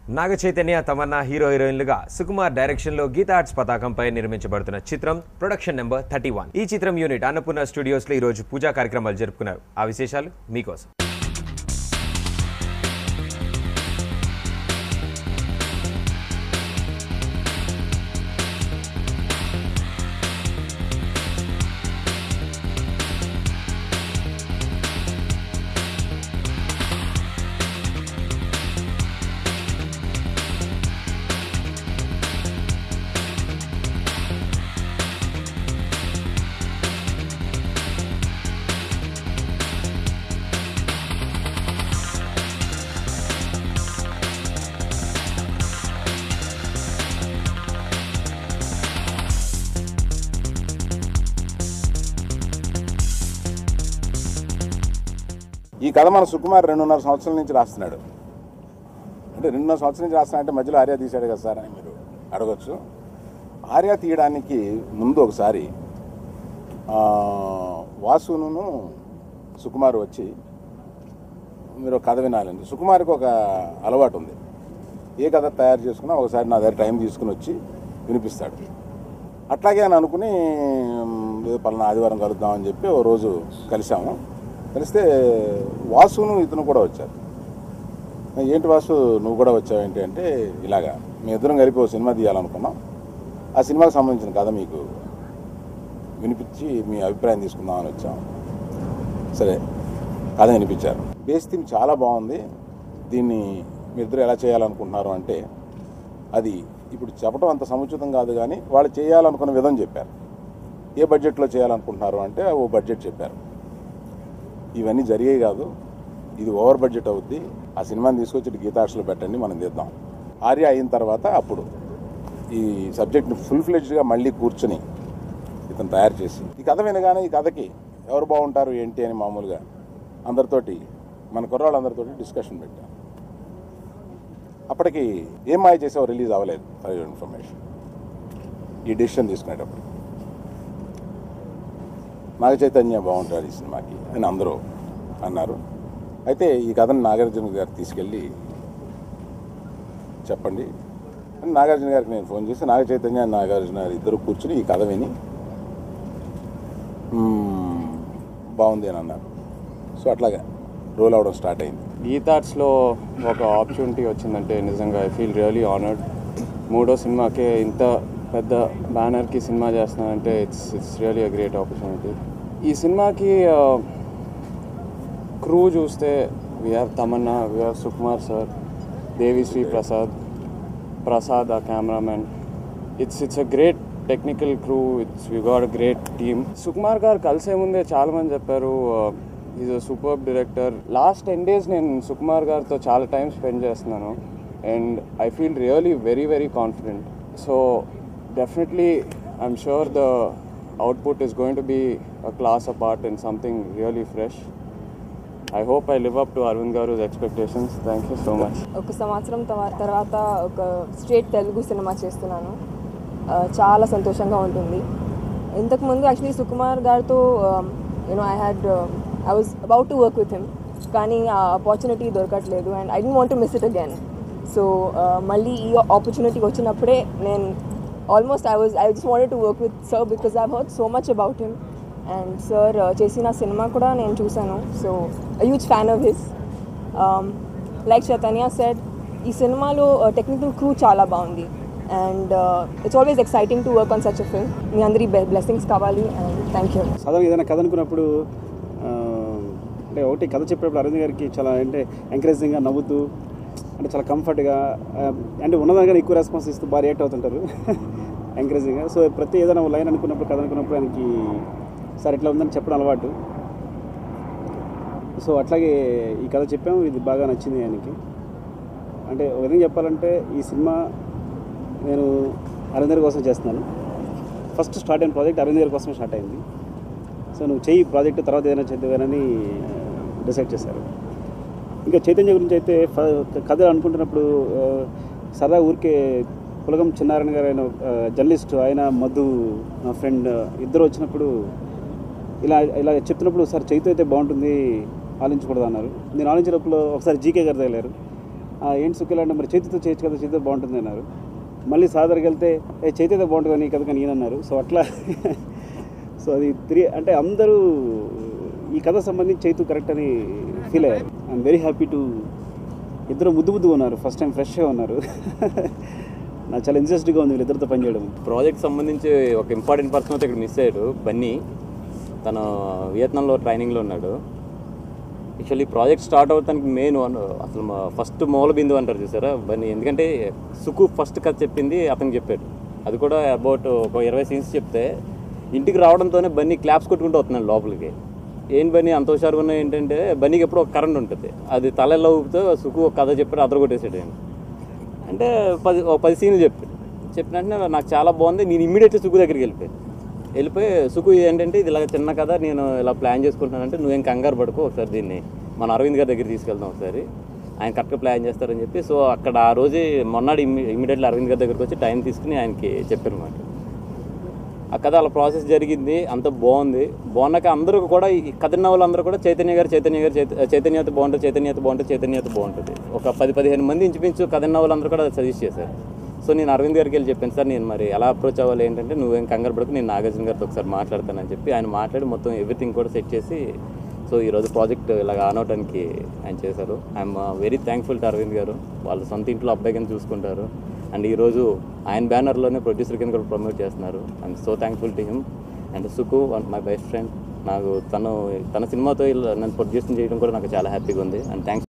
నాగ Chaitanya Tamannaah hero హీరోయిన్లుగా Sukumar direction లో Gita arts పతాకంపై నిర్మించబడుతున్న చిత్రం ప్రొడక్షన్ నెంబర్ థర్టీ వన్ ఈ చిత్రం యూనిట్ అన్నపూర్ణ స్టూడియోస్ లో ఈ రోజు పూజా కార్యక్రమాలు జరుపుకున్నారు ఆ విశేషాలు మీకోసం ఈ కథ మన సుకుమార్ రెండున్నర సంవత్సరాల నుంచి రాస్తున్నాడు అంటే రెండున్నర సంవత్సరాల నుంచి రాస్తున్నా అంటే మధ్యలో ఆర్య తీశాడు కదా సార్ అని మీరు అడగచ్చు ఆర్య తీయడానికి ముందు ఒకసారి ఆ, వాసును సుకుమార్ వచ్చి మీరు ఒక కథ వినాలండి సుకుమార్కి ఒక అలవాటు ఉంది ఏ కథ తయారు చేసుకున్నా ఒకసారి నా దగ్గర టైం తీసుకుని వచ్చి వినిపిస్తాడు అట్లాగే అని అనుకుని మ్, ఏదో పలానా ఆదివారం కలుద్దామని చెప్పి ఓ రోజు కలిసాము కలిస్తే వాసును ఇతను కూడా వచ్చారు ఏంటి వాసు నువ్వు కూడా వచ్చావేంటి అంటే ఇలాగా మీ ఇద్దరం కలిపి ఓ సినిమా తీయాలనుకున్నాం ఆ సినిమాకి సంబంధించిన కథ మీకు వినిపించి మీ అభిప్రాయం తీసుకుందామని వచ్చాం సరే కథ వినిపించారు బేస్ థీమ్ చాలా బాగుంది దీన్ని మీ ఇద్దరు ఎలా చేయాలనుకుంటున్నారు అంటే అది ఇప్పుడు చెప్పడం అంత సముచితం కాదు కానీ వాళ్ళు చేయాలనుకున్న విధం చెప్పారు ఏ బడ్జెట్లో చేయాలనుకుంటున్నారు అంటే ఓ బడ్జెట్ చెప్పారు ఇవన్నీ జరిగే కాదు ఇది ఓవర్ బడ్జెట్ అవుద్ది ఆ సినిమాని తీసుకొచ్చి గీతాక్షలో పెట్టండి మనం తీద్దాం ఆర్య అయిన తర్వాత అప్పుడు ఈ సబ్జెక్ట్ని ఫుల్ ఫ్లెడ్జ్గా మళ్ళీ కూర్చుని ఇతను తయారు చేసి ఈ కథ వినగానే ఈ కథకి ఎవరు బాగుంటారు ఏంటి అని మామూలుగా అందరితోటి మన కుర్రాళ్ళందరితోటి డిస్కషన్ పెట్టాం అప్పటికి ఏం మాయ చేసావు రిలీజ్ అవ్వలేదు ఫర్ యువర్ ఇన్ఫర్మేషన్ ఈ డెసిషన్ తీసుకునేటప్పుడు నాగ చైతన్య బాగుంటాడు ఈ సినిమాకి అని అందరూ అన్నారు అయితే ఈ కథను నాగార్జున గారు తీసుకెళ్ళి చెప్పండి అని నాగార్జున గారికి నేను ఫోన్ చేసి నాగ చైతన్య నాగార్జున గారు ఇద్దరు కూర్చుని ఈ కథ విని "మ్మ్, బాగుంది అని అన్నారు సో అట్లాగా రోల్ అవడం స్టార్ట్ అయింది గీతార్ట్స్లో ఒక ఆపర్చునిటీ వచ్చిందంటే నిజంగా ఐ ఫీల్ రియలీ ఆనర్డ్ మూడో సినిమాకే ఇంత పెద్ద బ్యానర్కి సినిమా చేస్తున్నానంటే it's it's really a great opportunity ఈ సినిమాకి క్రూ చూస్తే we have Tamannaah we have Sukumar sir Devi Sri Prasad Prasad ఆ cameraman it's it's a great technical crew it's we got a great team Sukumar గారు కలిసే ముందే చాలా మంది చెప్పారు is a super director last ten days నేను సుకుమార్ గారితో చాలా టైం స్పెండ్ చేస్తున్నాను and I feel really very very confident so definitely I'm sure the output is going to be a class apart and something really fresh I hope I live up to Aravind garu expectations thank you so much ఒక సంవత్సరం తవ- తర్వాత ఒక straight Telugu cinema చేస్తున్నాను ఆ, చాలా సంతోషంగా ఉంటుంది ఇంతకుముందు యాక్చువల్లీ సుకుమార్ గారితో you know I had I was about to work with him కానీ ఆ ఆపర్చునిటీ దొరకట్లేదు and I didn't want to miss it again so మళ్ళీ ఈ ఆపర్చునిటీ వచ్చినప్పుడే నేను almost I was I just wanted to work with sir because I heard so much about him and sir చేసిన సినిమా కూడా నేను చూశాను so huge fan of his like Chaitanya said ఈ సినిమాలో టెక్నికల్ క్రూ చాలా బాగుంది and it's always exciting to work on such a film మీ అందరి బ్లెస్సింగ్స్ కావాలి అండ్ థ్యాంక్ యూ సాధారణ ఏదైనా కథ అనుకున్నప్పుడు ఆ, అంటే ఒకటి కథ చెప్పేటప్పుడు అరవింద్ గారికి చాలా అంటే ఎంకరేజింగ్గా నవ్వుతూ అంటే చాలా కంఫర్ట్గా ఆ, అంటే ఉన్నదానికన్నా ఎక్కువ రెస్పాన్స్ ఇస్తూ బాగా రియాక్ట్ అవుతుంటారు ఎంకరేజింగ్గా సో ప్రతి ఏదైనా ఒక లైన్ అనుకున్నప్పుడు కథ అనుకున్నప్పుడు ఆయనకి సార్ ఇట్లా ఉందని చెప్పడం అలవాటు సో అట్లాగే ఈ కథ చెప్పాము ఇది బాగా నచ్చింది ఆయనకి అంటే ఒక విధంగా చెప్పాలంటే ఈ సినిమా నేను అరవింద్ గారి కోసం చేస్తున్నాను ఫస్ట్ స్టార్ట్ అయిన ప్రాజెక్ట్ అరవింద్ గారి కోసమే స్టార్ట్ అయింది సో నువ్వు చెయ్యి ప్రాజెక్ట్ తర్వాత ఏదైనా చేద్దామని డిసైడ్ చేశారు ఇంకా చైతన్య గురించి అయితే ఫ- కథ అనుకుంటున్నప్పుడు ఆ, సరదా ఊరికే పులగం చిన్నారాయణ గారు ఆయన జర్నలిస్ట్ ఆయన మధు నా ఫ్రెండ్ ఇద్దరు వచ్చినప్పుడు ఇలా ఇలా చెప్తున్నప్పుడు సార్ చైతు అయితే బాగుంటుంది ఆలోచించకూడదు అన్నారు నేను ఆలోచించినప్పుడు ఒకసారి జీకే గారు తగిలారు "ఆ, ఏంటి సుఖిల్ అంటే మరి చేతితో చేయొచ్చు కదా చేతితో బాగుంటుంది అన్నారు మళ్ళీ సాదర్కి వెళ్తే ఏ చేతితో బాగుంటుంది నీ కథ కానీ ఈయన అన్నారు సో అట్లా సో అది త్రీ అంటే అందరూ ఈ కథ సంబంధించి చైతు కరెక్ట్ అని ఫీల్ అయ్యారు ఐఎమ్ వెరీ హ్యాపీ టు ఇద్దరు ముద్దు ముద్దుగా ఉన్నారు ఫస్ట్ టైం ఫ్రెష్గా ఉన్నారు నాకు చాలా ఇంట్రెస్ట్గా ఉంది వీళ్ళిద్దరితో పనిచేయడం ప్రాజెక్ట్ సంబంధించి ఒక ఇంపార్టెంట్ పర్సన్ అయితే ఇక్కడ మిస్ అయ్యాడు బన్నీ తను వియత్నాంలో ట్రైనింగ్లో ఉన్నాడు యాక్చువల్లీ ప్రాజెక్ట్ స్టార్ట్ అవుతానికి మెయిన్ అసలు ఫస్ట్ మూల బిందు అంటారు చూసారా బన్నీ ఎందుకంటే సుకు ఫస్ట్ కథ చెప్పింది అతనికి చెప్పాడు అది కూడా అబౌట్ ఒక ఇరవై సీన్స్ చెప్తే ఇంటికి రావడంతోనే బన్నీ క్లాప్స్ కొట్టుకుంటూ వస్తున్నాడు లోపలికి ఏం బన్నీ అంత హుషారుగా ఉన్నాయి ఏంటంటే బన్నీకి ఎప్పుడో ఒక కరెంట్ ఉంటుంది అది తలలో ఊపితే సుకు ఒక కథ చెప్పాడు అదర కొట్టేసాడు ఆయన అంటే పది ఒక పది సీన్లు చెప్పాడు చెప్పిన వెంటనే నాకు చాలా బాగుంది నేను ఇమ్మీడియట్లీ సుకు దగ్గరికి వెళ్ళిపోయాను వెళ్ళిపోయి సుకు ఏంటంటే ఇది ఇలా చిన్న కథ నేను ఇలా ప్లాన్ చేసుకుంటున్నానంటే నువ్వేం కంగారు పడుకో ఒకసారి దీన్ని మన అరవింద్ గారి దగ్గర తీసుకెళ్దాం ఒకసారి ఆయన కరెక్ట్గా ప్లాన్ చేస్తారని చెప్పి సో అక్కడ ఆ రోజే మొన్నటి ఇమ్మీడియట్లీ అరవింద్ గారి దగ్గరికి వచ్చి టైం తీసుకుని ఆయనకి చెప్పారు అనమాట ఆ కథ అలా ప్రాసెస్ జరిగింది అంత బాగుంది బాగున్నాక అందరూ కూడా ఈ కథ విన్న వాళ్ళందరూ కూడా చైతన్య గారు చైతన్య గారు చైత- చైతన్యత బాగుంటుంది చైతన్యత బాగుంటుంది చైతన్యత బాగుంటుంది ఒక పది పదిహేను మంది ఇంచుమించు కథ విన్న వాళ్ళందరూ కూడా సజెస్ట్ చేశారు సో నేను అరవింద్ గారికి వెళ్ళి చెప్పాను సార్ నేను మరి ఎలా అప్రోచ్ అవ్వాలి ఏంటంటే నువ్వేం కంగారు పడకు నేను నాగార్జున గారితో ఒకసారి మాట్లాడతానని చెప్పి ఆయన మాట్లాడి మొత్తం ఎవ్రీథింగ్ కూడా సెట్ చేసి సో ఈరోజు ప్రాజెక్ట్ ఇలాగ ఆనవటానికి ఆయన చేశారు I'm very thankful to Aravind garu వాళ్ళ సొంత ఇంట్లో అబ్బాయి కింద చూసుకుంటారు అండ్ ఈరోజు ఆయన బ్యానర్లోనే ప్రొడ్యూసర్ కింద కూడా ప్రమోట్ చేస్తున్నారు I'm so thankful to him and Suku one my best friend నాకు తను తన సినిమాతో ఇలా నన్ను ప్రొడ్యూస్ చేయడం కూడా నాకు చాలా హ్యాపీగా ఉంది అండ్ థ్యాంక్స్